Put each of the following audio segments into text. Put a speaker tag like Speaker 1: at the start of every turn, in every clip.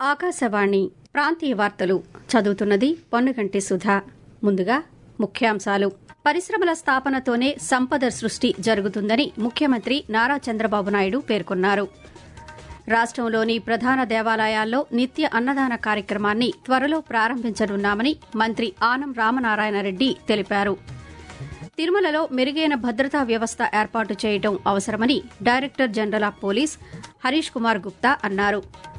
Speaker 1: ఆకాశవాణి ప్రాంతీయ వార్తలు చదువుతున్నది పొన్నగంటి సుధా ముందుగా ముఖ్యాంశాలు పరిశ్రమల స్థాపనతోనే సంపద సృష్టి జరుగుతుందని ముఖ్యమంత్రి నారా చంద్రబాబు నాయుడు పేర్కొన్నారు రాష్టంలోని ప్రధాన దేవాలయాల్లో నిత్య అన్నదాన కార్యక్రమాన్ని త్వరలో ప్రారంభించనున్నామని మంత్రి ఆనం రామనారాయణరెడ్డి తెలిపారు తిరుమలలో మెరుగైన భద్రతా వ్యవస్థ ఏర్పాటు చేయడం అవసరమని director general of police Harish Kumar Gupta అన్నారు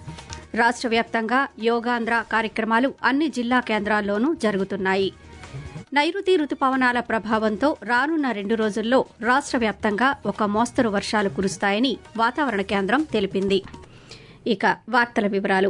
Speaker 1: రాష్ట వ్యాప్తంగా యోగాంధ్ర కార్యక్రమాలు అన్ని జిల్లా కేంద్రాల్లోనూ జరుగుతున్నాయి నైరుతి రుతుపవనాల ప్రభావంతో రానున్న రెండు రోజుల్లో రాష్ట వ్యాప్తంగా ఒక మోస్తరు వర్షాలు కురుస్తాయని వాతావరణ కేంద్రం తెలిపింది ఇక వార్తల వివరాలు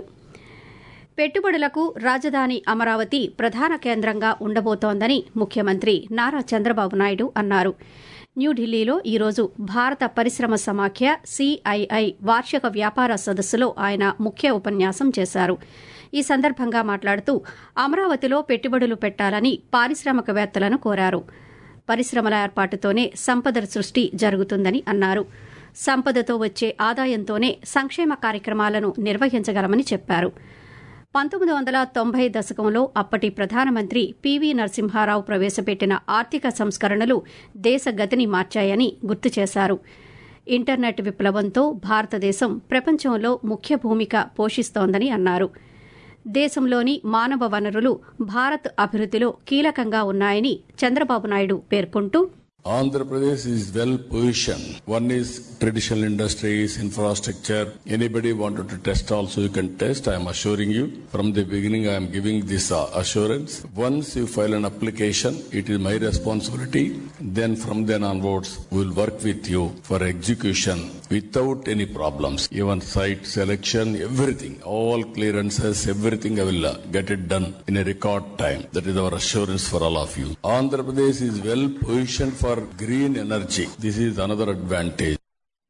Speaker 1: పెట్టుబడులకు రాజధాని అమరావతి ప్రధాన కేంద్రంగా ఉండబోతోందని ముఖ్యమంత్రి నారా చంద్రబాబు నాయుడు అన్నారు న్యూఢిల్లీలో ఈరోజు భారత పరిశ్రమ సమాఖ్య సిఐఐ వార్షిక వ్యాపార సదస్సులో ఆయన ముఖ్య ఉపన్యాసం చేశారు ఈ సందర్భంగా మాట్లాడుతూ అమరావతిలో పెట్టుబడులు పెట్టాలని పారిశ్రామికవేత్తలను కోరారు పరిశ్రమల ఏర్పాటుతోనే సంపద సృష్టి జరుగుతుందని అన్నారు సంపదతో వచ్చే ఆదాయంతోనే సంక్షేమ కార్యక్రమాలను నిర్వహించగలమని చెప్పారు పంతొమ్మిది వందల తొంభై దశకంలో అప్పటి ప్రధానమంత్రి పివి నరసింహారావు ప్రవేశపెట్టిన ఆర్థిక సంస్కరణలు దేశ గతిని మార్చాయని గుర్తు చేశారు ఇంటర్నెట్ విప్లవంతో భారతదేశం ప్రపంచంలో ముఖ్య భూమిక పోషిస్తోందని అన్నారు దేశంలోని మానవ వనరులు భారత్ అభివృద్దిలో కీలకంగా ఉన్నాయని చంద్రబాబు నాయుడు పేర్కొంటూ
Speaker 2: Andhra Pradesh is well positioned. One is traditional industries, infrastructure. Anybody wanted to test also you can test. I am assuring you. From the beginning I am giving this uh, assurance. Once you file an application, it is my responsibility. Then from then onwards, we will work with you for execution without any problems. Even site selection, everything, all clearances, everything I will uh, get it done in a record time. That is our assurance for all of you. Andhra Pradesh is well positioned for green energy. This is another advantage.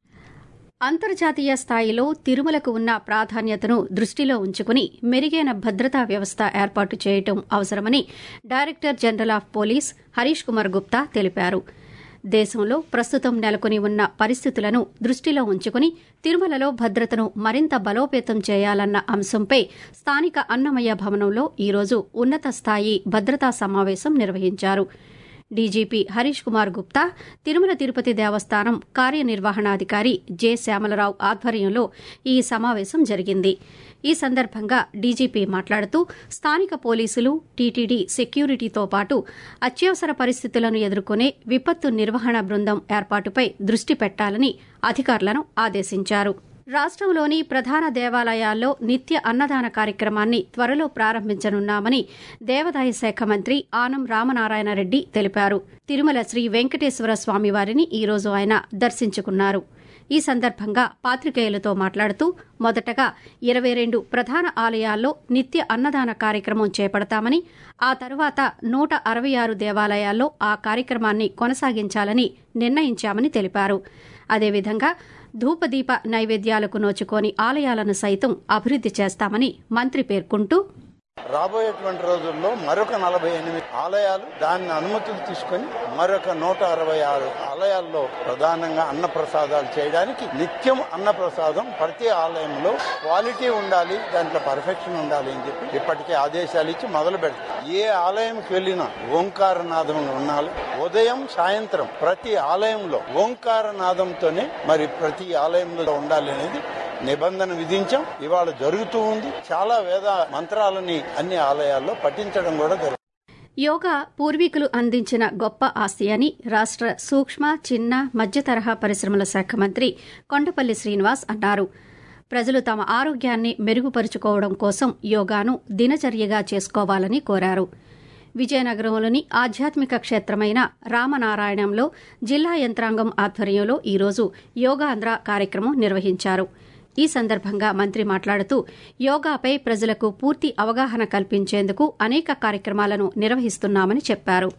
Speaker 1: అంతర్జాతీయ స్థాయిలో తిరుమలకు ఉన్న ప్రాధాన్యతను దృష్టిలో ఉంచుకుని మెరుగైన భద్రతా వ్యవస్థ ఏర్పాటు చేయడం అవసరమని director general of police Harish Kumar Gupta తెలిపారు దేశంలో ప్రస్తుతం నెలకొని ఉన్న పరిస్థితులను దృష్టిలో ఉంచుకుని తిరుమలలో భద్రతను మరింత బలోపేతం చేయాలన్న అంశంపై స్థానిక అన్నమయ్య భవనంలో ఈరోజు ఉన్నత స్థాయి భద్రతా సమావేశం నిర్వహించారు డీజీపీ హరీష్ కుమార్ గుప్తా తిరుమల తిరుపతి దేవస్థానం కార్యనిర్వహణాధికారి జె శ్యామలరావు ఆధ్వర్యంలో ఈ సమావేశం జరిగింది ఈ సందర్భంగా డీజీపీ మాట్లాడుతూ స్థానిక పోలీసులు టీటీడీ సెక్యూరిటీతో పాటు అత్యవసర పరిస్థితులను ఎదుర్కొనే విపత్తు నిర్వహణ బృందం ఏర్పాటుపై దృష్టి పెట్టాలని అధికారులను ఆదేశించారు రాష్టంలోని ప్రధాన దేవాలయాల్లో నిత్య అన్నదాన కార్యక్రమాన్ని త్వరలో ప్రారంభించనున్నామని దేవాదాయ శాఖ మంత్రి ఆనం రామనారాయణరెడ్డి తెలిపారు తిరుమల శ్రీ వెంకటేశ్వర స్వామివారిని ఈరోజు ఆయన దర్శించుకున్నారు ఈ సందర్భంగా పాత్రికేయులతో మాట్లాడుతూ మొదటగా ఇరవై రెండు ప్రధాన ఆలయాల్లో నిత్య అన్నదాన కార్యక్రమం చేపడతామని ఆ తరువాత నూట అరవై ఆరు దేవాలయాల్లో ఆ కార్యక్రమాన్ని కొనసాగించాలని నిర్ణయించామని తెలిపారు అదేవిధంగా ధూపదీప నైవేద్యాలకు నోచుకోని ఆలయాలను సైతం అభివృద్ది చేస్తామని మంత్రి పేర్కొంటూ
Speaker 3: రాబోయేటువంటి రోజుల్లో మరొక నలభై ఎనిమిది ఆలయాలు దాని అనుమతులు తీసుకొని మరొక నూట అరవై ఆరు ఆలయాల్లో ప్రధానంగా అన్న ప్రసాదాలు చేయడానికి నిత్యం అన్న ప్రసాదం ప్రతి ఆలయంలో క్వాలిటీ ఉండాలి దాంట్లో పర్ఫెక్షన్ ఉండాలి అని చెప్పి ఇప్పటికే ఆదేశాలు ఇచ్చి మొదలు పెడతాం ఏ ఆలయంకి వెళ్ళినా ఓంకార నాదం ఉండాలి ఉదయం సాయంత్రం ప్రతి ఆలయంలో ఓంకార నాదంతోనే మరి ప్రతి ఆలయంలో ఉండాలి అనేది నిబంధన విధించాం ఇవాళ జరుగుతూ ఉంది చాలా వేద మంత్రాలని అన్ని ఆలయాల్లో పఠించడం కూడా జరుగుతుంది
Speaker 1: యోగా పూర్వీకులు అందించిన గొప్ప ఆస్తి అని రాష్ట సూక్ష్మ చిన్న మధ్య తరహా పరిశ్రమల శాఖ మంత్రి కొండపల్లి శ్రీనివాస్ అన్నారు ప్రజలు తమ ఆరోగ్యాన్ని మెరుగుపరుచుకోవడం కోసం యోగాను దినచర్యగా చేసుకోవాలని కోరారు విజయనగరంలోని ఆధ్యాత్మిక క్షేత్రమైన రామనారాయణంలో జిల్లా యంత్రాంగం ఆధ్వర్యంలో ఈరోజు యోగాంధ్ర కార్యక్రమం నిర్వహించారు ఈ సందర్భంగా మంత్రి మాట్లాడుతూ యోగాపై ప్రజలకు పూర్తి అవగాహన కల్పించేందుకు అనేక కార్యక్రమాలను నిర్వహిస్తున్నామని చెప్పారు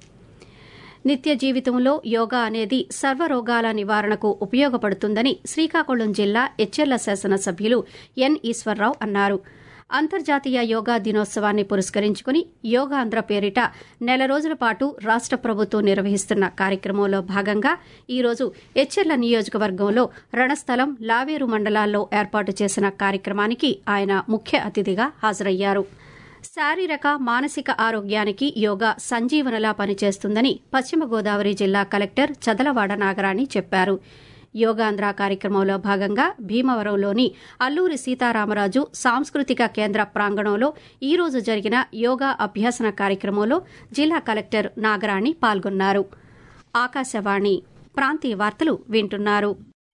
Speaker 1: నిత్య జీవితంలో యోగా అనేది సర్వరోగాల నివారణకు ఉపయోగపడుతుందని శ్రీకాకుళం జిల్లా ఎచ్చెర్ల శాసనసభ్యులు ఎన్ ఈశ్వరరావు అన్నారు అంతర్జాతీయ యోగా దినోత్సవాన్ని పురస్కరించుకుని యోగాంధ్ర పేరిట నెల రోజుల పాటు రాష్ట ప్రభుత్వం నిర్వహిస్తున్న కార్యక్రమంలో భాగంగా ఈరోజు ఎచ్చెర్ల నియోజకవర్గంలో రణస్థలం లావేరు మండలాల్లో ఏర్పాటు చేసిన కార్యక్రమానికి ఆయన ముఖ్య అతిథిగా హాజరయ్యారు శారీరక మానసిక ఆరోగ్యానికి యోగా సంజీవనలా పనిచేస్తుందని పశ్చిమ గోదావరి జిల్లా కలెక్టర్ చదలవాడ నాగరాణి చెప్పారు యోగాంధ్ర కార్యక్రమంలో భాగంగా భీమవరంలోని అల్లూరి సీతారామరాజు సాంస్కృతిక కేంద్ర ప్రాంగణంలో ఈ రోజు జరిగిన యోగా అభ్యాసన కార్యక్రమంలో జిల్లా కలెక్టర్ నాగరాణి పాల్గొన్నారు ఆకాశవాణి ప్రాంతీయ వార్తలు వింటున్నారు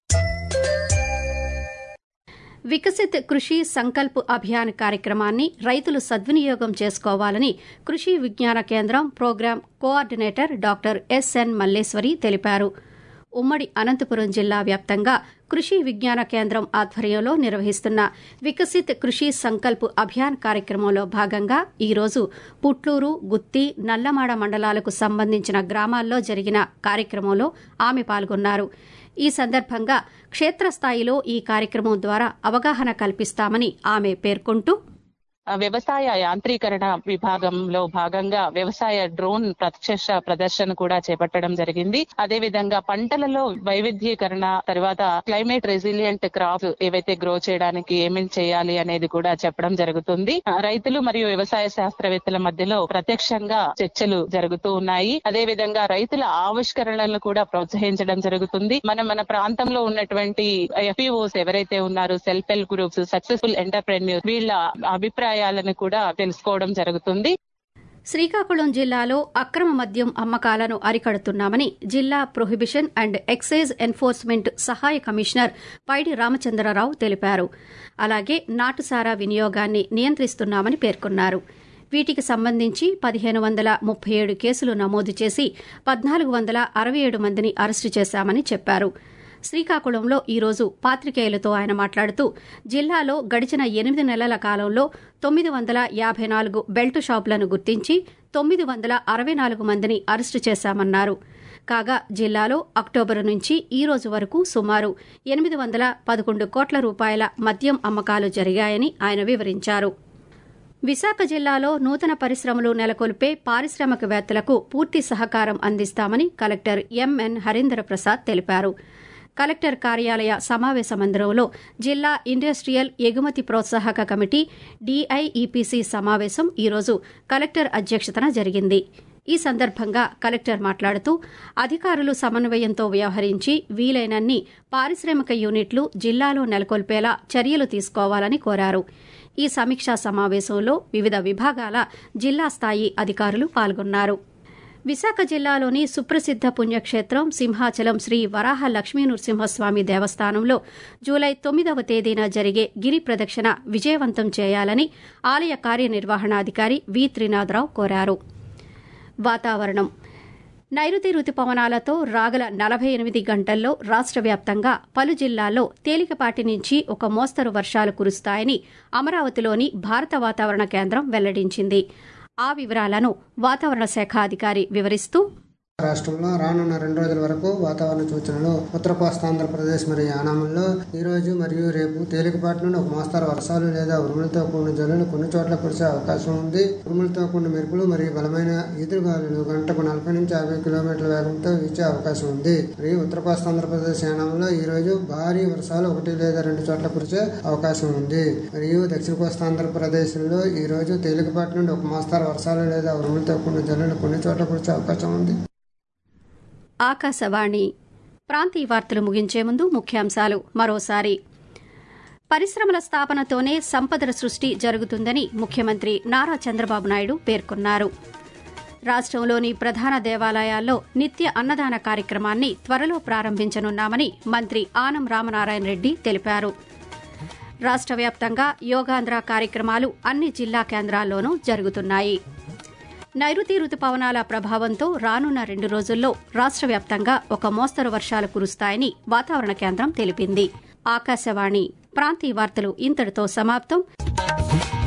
Speaker 1: వికసిత్ కృషి సంకల్ప్ అభియాన్ కార్యక్రమాన్ని రైతులు సద్వినియోగం చేసుకోవాలని Krishi Vigyan Kendra programme coordinator doctor S N Malleswari తెలిపారు ఉమ్మడి అనంతపురం జిల్లా వ్యాప్తంగా కృషి విజ్ఞాన కేంద్రం ఆధ్వర్యంలో నిర్వహిస్తున్న వికసిత్ కృషి సంకల్ప్ అభియాన్ కార్యక్రమంలో భాగంగా ఈరోజు పుట్లూరు గుత్తి నల్లమాడ మండలాలకు సంబంధించిన గ్రామాల్లో జరిగిన కార్యక్రమంలో ఆమె పాల్గొన్నారు ఈ సందర్భంగా క్షేత్రస్థాయిలో ఈ కార్యక్రమం ద్వారా అవగాహన కల్పిస్తామని ఆమె పేర్కొంటూ
Speaker 4: వ్యవసాయ యాంత్రీకరణ విభాగంలో భాగంగా వ్యవసాయ డ్రోన్ ప్రత్యక్ష ప్రదర్శన కూడా చేపట్టడం జరిగింది అదే విధంగా పంటలలో వైవిధ్యీకరణ తర్వాత క్లైమేట్ రెసిలియంట్ క్రాప్ ఏవైతే గ్రో చేయడానికి ఏమేమి చేయాలి అనేది కూడా చెప్పడం జరుగుతుంది రైతులు మరియు వ్యవసాయ శాస్త్రవేత్తల మధ్యలో ప్రత్యక్షంగా చర్చలు జరుగుతూ ఉన్నాయి అదే విధంగా రైతుల ఆవిష్కరణలను కూడా ప్రోత్సహించడం జరుగుతుంది మనం మన ప్రాంతంలో ఉన్నటువంటి ఎఫ్ఈఓస్ ఎవరైతే ఉన్నారో self help groups successful entrepreneur వీళ్ళ అభిప్రాయం అభిప్రాయాలను కూడా తెలుసుకోవడం జరుగుతుంది
Speaker 1: శ్రీకాకుళం జిల్లాలో అక్రమ మద్యం అమ్మకాలను అరికడుతున్నామని జిల్లా ప్రొహిబిషన్ అండ్ ఎక్సైజ్ ఎన్ఫోర్స్మెంట్ సహాయ కమిషనర్ పైడి రామచంద్రరావు తెలిపారు అలాగే నాటుసారా వినియోగాన్ని నియంత్రిస్తున్నామని పేర్కొన్నారు వీటికి సంబంధించి పదిహేను వందల ముప్పై ఏడు కేసులు నమోదు చేసి పద్నాలుగు వందల అరవై ఏడు మందిని అరెస్టు చేశామని చెప్పారు శ్రీకాకుళంలో ఈరోజు పాత్రికేయులతో ఆయన మాట్లాడుతూ జిల్లాలో గడిచిన ఎనిమిది నెలల కాలంలో తొమ్మిది వందల యాభై నాలుగు బెల్ట్ షాపులను గుర్తించి తొమ్మిది వందల అరవై నాలుగు మందిని అరెస్టు చేశామన్నారు కాగా జిల్లాలో అక్టోబరు నుంచి ఈ రోజు వరకు సుమారు ఎనిమిది వందల పదకొండు కోట్ల రూపాయల మద్యం అమ్మకాలు జరిగాయని ఆయన వివరించారు విశాఖ జిల్లాలో నూతన పరిశ్రమలు నెలకొల్పే పారిశ్రామికవేత్తలకు పూర్తి సహకారం అందిస్తామని కలెక్టర్ ఎంఎన్ హరీంద్ర ప్రసాద్ తెలిపారు కలెక్టర్ కార్యాలయ సమావేశ మందిరంలో జిల్లా ఇండస్ట్రియల్ ఎగుమతి ప్రోత్సాహక కమిటీ డీఐఈపీసీ సమావేశం ఈరోజు కలెక్టర్ అధ్యక్షతన జరిగింది ఈ సందర్భంగా కలెక్టర్ మాట్లాడుతూ అధికారులు సమన్వయంతో వ్యవహరించి వీలైనన్ని పారిశ్రామిక యూనిట్లు జిల్లాలో నెలకొల్పేలా చర్యలు తీసుకోవాలని కోరారు ఈ సమీక్షా సమావేశంలో వివిధ విభాగాల జిల్లా స్థాయి అధికారులు పాల్గొన్నారు విశాఖ జిల్లాలోని సుప్రసిద్ద పుణ్యక్షేత్రం సింహాచలం శ్రీ వరాహ లక్ష్మీ నృసింహస్వామి దేవస్థానంలో జూలై తొమ్మిదవ తేదీన జరిగే గిరి ప్రదక్షిణ విజయవంతం చేయాలని ఆలయ కార్యనిర్వహణాధికారి వి త్రినాథరావు కోరారు వాతావరణం నైరుతి రుతుపవనాలతో రాగల నలభై ఎనిమిది గంటల్లో రాష్ట్ర వ్యాప్తంగా పలు జిల్లాల్లో తేలికపాటి నుంచి ఒక మోస్తరు వర్షాలు కురుస్తాయని అమరావతిలోని భారత వాతావరణ కేంద్రం వెల్లడించింది ఆ వివరాలను వాతావరణ శాఖ అధికారి వివరిస్తూ
Speaker 5: రాష్ట్రంలో రానున్న రెండు రోజుల వరకు వాతావరణ సూచనలు ఉత్తర కోస్తాంధ్రప్రదేశ్ మరియు యానాముల్లో ఈ రోజు మరియు రేపు తేలికపాటి నుండి ఒక మోస్తారు వర్షాలు లేదా ఉరుములతో కూడిన జల్లులు కొన్ని చోట్ల కురిసే అవకాశం ఉంది ఉరుములతో కూడిన మెరుపులు మరియు బలమైన ఈదురుగాలులు గంటకు నలభై నుంచి యాభై కిలోమీటర్ల వేగంతో వీచే అవకాశం ఉంది మరియు ఉత్తర కోస్తాంధ్రప్రదేశ్ యానంలో ఈ రోజు భారీ వర్షాలు ఒకటి లేదా రెండు చోట్ల కురిసే అవకాశం ఉంది మరియు దక్షిణ కోస్తాంధ్రప్రదేశ్ లో ఈ రోజు తేలికపాటి నుండి ఒక మోస్తారు వర్షాలు లేదా ఉరుములతో కూడిన జల్లులు కొన్ని చోట్ల కురిసే అవకాశం ఉంది
Speaker 1: ఆకాశవాణి ప్రాంతీయ వార్తలు ముగించే ముందు ముఖ్యాంశాలు మరోసారి పరిశ్రమల స్థాపనతోనే సంపదల సృష్టి జరుగుతుందని ముఖ్యమంత్రి నారా చంద్రబాబు నాయుడు పేర్కొన్నారు రాష్ట్రంలోని ప్రధాన దేవాలయాల్లో నిత్య అన్నదాన కార్యక్రమాన్ని త్వరలో ప్రారంభించనున్నామని మంత్రి ఆనం రామనారాయణ రెడ్డి తెలిపారు రాష్ట్ర వ్యాప్తంగా యోగాంధ్ర కార్యక్రమాలు అన్ని జిల్లా కేంద్రాల్లోనూ జరుగుతున్నాయి నైరుతి రుతుపవనాల ప్రభావంతో రానున్న రెండు రోజుల్లో రాష్ట్ర వ్యాప్తంగా ఒక మోస్తరు వర్షాలు కురుస్తాయని వాతావరణ కేంద్రం తెలిపింది ఆకాశవాణి ప్రాంతీయ వార్తలు ఇంతటితో సమాప్తం